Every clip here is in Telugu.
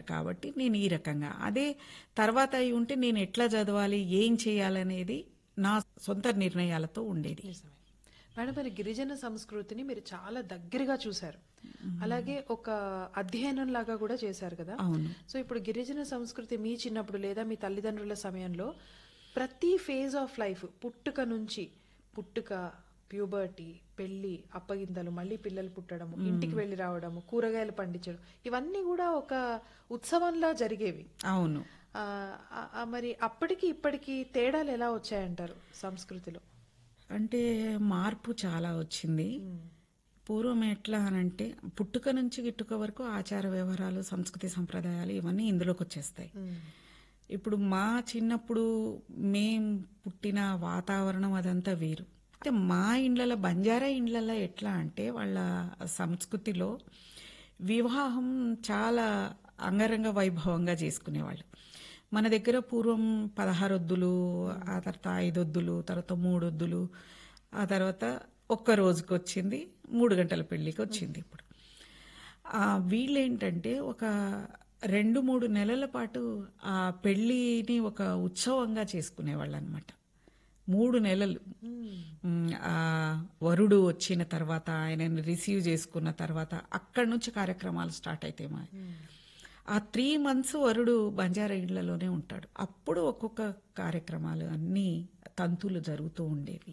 కాబట్టి నేను ఈ రకంగా అదే తర్వాత అయి ఉంటే నేను ఎట్లా చదవాలి ఏం చేయాలనేది నా సొంత నిర్ణయాలతో ఉండేది నిజమే మేడం మరి గిరిజన సంస్కృతిని మీరు చాలా దగ్గరగా చూశారు అలాగే ఒక అధ్యయనం లాగా కూడా చేశారు కదా అవును సో ఇప్పుడు గిరిజన సంస్కృతి మీ చిన్నప్పుడు లేదా మీ తల్లిదండ్రుల సమయంలో ప్రతి ఫేజ్ ఆఫ్ లైఫ్ పుట్టుక నుంచి పుట్టుక ప్యూబర్టీ పెళ్లి అప్పగింతలు మళ్ళీ పిల్లలు పుట్టడము ఇంటికి వెళ్ళి రావడము కూరగాయలు పండించడం ఇవన్నీ కూడా ఒక ఉత్సవంలా జరిగేవి అవును ఆ, ఆ, ఆ, మరి అప్పటికి ఇప్పటికి తేడాలు ఎలా వచ్చాయంటారు సంస్కృతిలో అంటే మార్పు చాలా వచ్చింది పూర్వం ఎట్లా అనంటే పుట్టుక నుంచి గిట్టుక వరకు ఆచార వ్యవహారాలు సంస్కృతి సంప్రదాయాలు ఇవన్నీ ఇందులోకి వచ్చేస్తాయి ఇప్పుడు మా చిన్నప్పుడు మేం పుట్టిన వాతావరణం అదంతా వేరు అయితే మా ఇండ్లలో బంజారా ఇండ్లలో ఎట్లా అంటే వాళ్ళ సంస్కృతిలో వివాహం చాలా అంగరంగ వైభవంగా చేసుకునేవాళ్ళు మన దగ్గర పూర్వం పదహారొద్దులు ఆ తర్వాత ఐదొద్దులు తర్వాత మూడొద్దులు ఆ తర్వాత ఒక్క రోజుకి వచ్చింది మూడు గంటల పెళ్ళికి వచ్చింది ఇప్పుడు ఆ వీళ్ళేంటంటే ఒక రెండు మూడు నెలల పాటు ఆ పెళ్ళిని ఒక ఉత్సవంగా చేసుకునేవాళ్ళు అనమాట మూడు నెలలు మ్, ఆ వరుడు వచ్చిన తర్వాత ఆయనని రిసీవ్ చేసుకున్న తర్వాత అక్కడి నుంచి కార్యక్రమాలు స్టార్ట్ అయితే మా ఆ త్రీ మంత్స్ వరుడు బంజారా ఇళ్లలోనే ఉంటాడు అప్పుడు ఒక్కొక్క కార్యక్రమాలు అన్నీ తంతులు జరుగుతూ ఉండేవి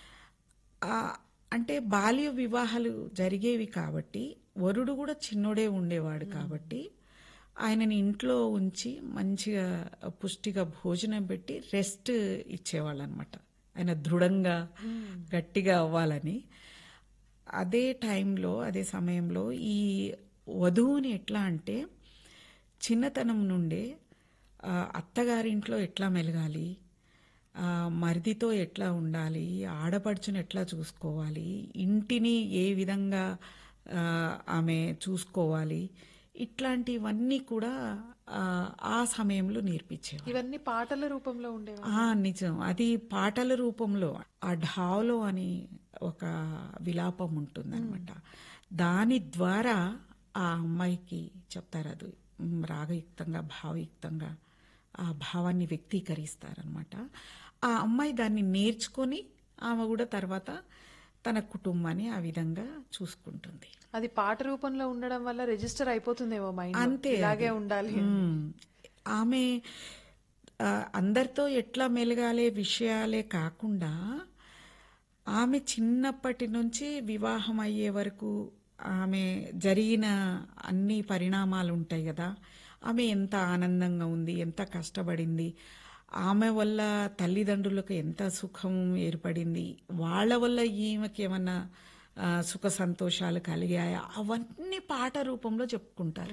ఆ, అంటే బాల్య వివాహాలు జరిగేవి కాబట్టి వరుడు కూడా చిన్నోడే ఉండేవాడు కాబట్టి ఆయనని ఇంట్లో ఉంచి మంచిగా పుష్టిగా భోజనం పెట్టి రెస్ట్ ఇచ్చేవాళ్ళు అనమాట ఆయన దృఢంగా గట్టిగా అవ్వాలని అదే టైంలో అదే సమయంలో ఈ వధువుని ఎట్లా అంటే చిన్నతనం నుండే ఆ, అత్తగారింట్లో ఎట్లా మెలగాలి ఆ, మరిదితో ఎట్లా ఉండాలి ఆడపడుచుని ఎట్లా చూసుకోవాలి ఇంటిని ఏ విధంగా ఆ, ఆమె చూసుకోవాలి ఇట్లాంటివన్నీ కూడా ఆ, ఆ సమయంలో నేర్పించేవారు ఇవన్నీ పాటల రూపంలో ఉండేవి ఆ నిజం అది పాటల రూపంలో ఆ ఢాలో అని ఒక విలాపం ఉంటుందన్నమాట దాని ద్వారా ఆ అమ్మాయికి చెప్తారు అది మ్, రాగయుక్తంగా భావయుక్తంగా ఆ భావాన్ని వ్యక్తీకరిస్తారనమాట ఆ అమ్మాయి దాన్ని నేర్చుకొని ఆమె కూడా తర్వాత తన కుటుంబాన్ని ఆ విధంగా చూసుకుంటుంది అది పాట రూపంలో ఉండడం వల్ల రిజిస్టర్ అయిపోతుందేమో మైండ్ అంతే ఇలాగే అది. ఉండాలి మ్మ్. ఆమె ఆ, అందరితో ఎట్లా మెలగాలే విషయాలే కాకుండా ఆమె చిన్నప్పటి నుంచి వివాహం అయ్యే వరకు ఆమె జరిగిన అన్ని పరిణామాలు ఉంటాయి కదా ఆమె ఎంత ఆనందంగా ఉంది ఎంత కష్టపడింది ఆమె వల్ల తల్లిదండ్రులకు ఎంత సుఖం ఏర్పడింది వాళ్ళ వల్ల ఈమెకి ఏమన్నా ఆ, సుఖ సంతోషాలు కలిగాయా అవన్నీ పాట రూపంలో చెప్పుకుంటారు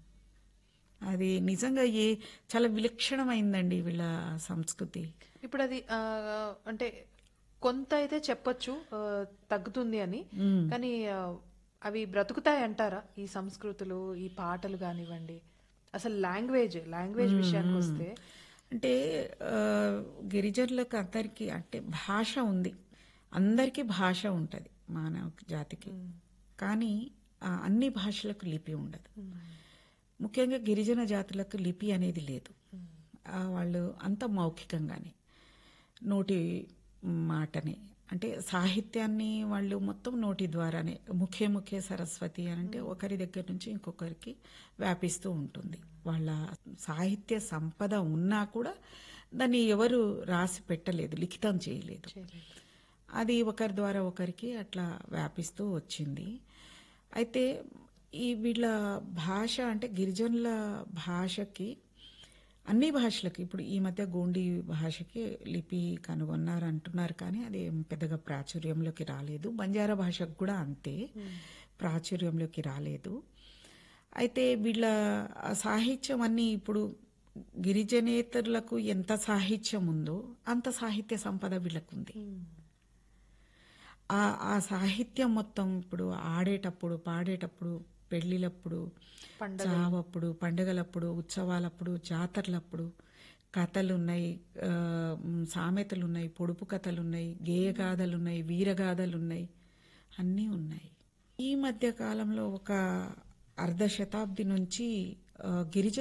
అది నిజంగా ఏ చాలా విలక్షణమైందండి వీళ్ళ సంస్కృతి ఇప్పుడు అది ఆ, అంటే కొంత అయితే చెప్పొచ్చు ఆ, తగ్గుతుంది అని కానీ ఆ, అవి బ్రతుకుతాయి అంటారా ఈ సంస్కృతులు ఈ పాటలు కానివ్వండి అసలు లాంగ్వేజ్ లాంగ్వేజ్ విషయానికి వస్తే అంటే ఆ, గిరిజనులకు అందరికీ అంటే భాష ఉంది అందరికీ భాష ఉంటుంది మానవ జాతికి కానీ ఆ, అన్ని భాషలకు లిపి ఉండదు ముఖ్యంగా గిరిజన జాతులకు లిపి అనేది లేదు ఆ, వాళ్ళు అంత మౌఖికంగానే నోటి మాటనే అంటే సాహిత్యాన్ని వాళ్ళు మొత్తం నోటి ద్వారానే ముఖే ముఖే సరస్వతి అని అంటే ఒకరి దగ్గర నుంచి ఇంకొకరికి వ్యాపిస్తూ ఉంటుంది వాళ్ళ సాహిత్య సంపద ఉన్నా కూడా దాన్ని ఎవరు రాసి పెట్టలేదు లిఖితం చేయలేదు అది ఒకరి ద్వారా ఒకరికి అట్లా వ్యాపిస్తూ వచ్చింది అయితే ఈ వీళ్ళ భాష అంటే గిరిజనుల భాషకి అన్ని భాషలకి ఇప్పుడు ఈ మధ్య గోండి భాషకి లిపి కనుగొన్నారు అంటున్నారు కానీ అది ఏం పెద్దగా ప్రాచుర్యంలోకి రాలేదు బంజారా భాషకు కూడా అంతే ప్రాచుర్యంలోకి రాలేదు అయితే వీళ్ళ ఆ సాహిత్యం అన్ని ఇప్పుడు గిరిజనేతరులకు ఎంత సాహిత్యం ఉందో అంత సాహిత్య సంపద వీళ్ళకు ఉంది ఆ ఆ సాహిత్యం మొత్తం ఇప్పుడు ఆడేటప్పుడు పాడేటప్పుడు పెళ్లిలప్పుడు చావప్పుడు పండగలప్పుడు ఉత్సవాలప్పుడు జాతరలప్పుడు కథలు ఉన్నాయి ఆ, మ్, సామెతలు ఉన్నాయి పొడుపు కథలు ఉన్నాయి గేయగాథలు ఉన్నాయి వీరగాథలు ఉన్నాయి అన్నీ ఉన్నాయి ఈ మధ్య కాలంలో ఒక అర్ధ శతాబ్ది నుంచి ఆ, గిరిజన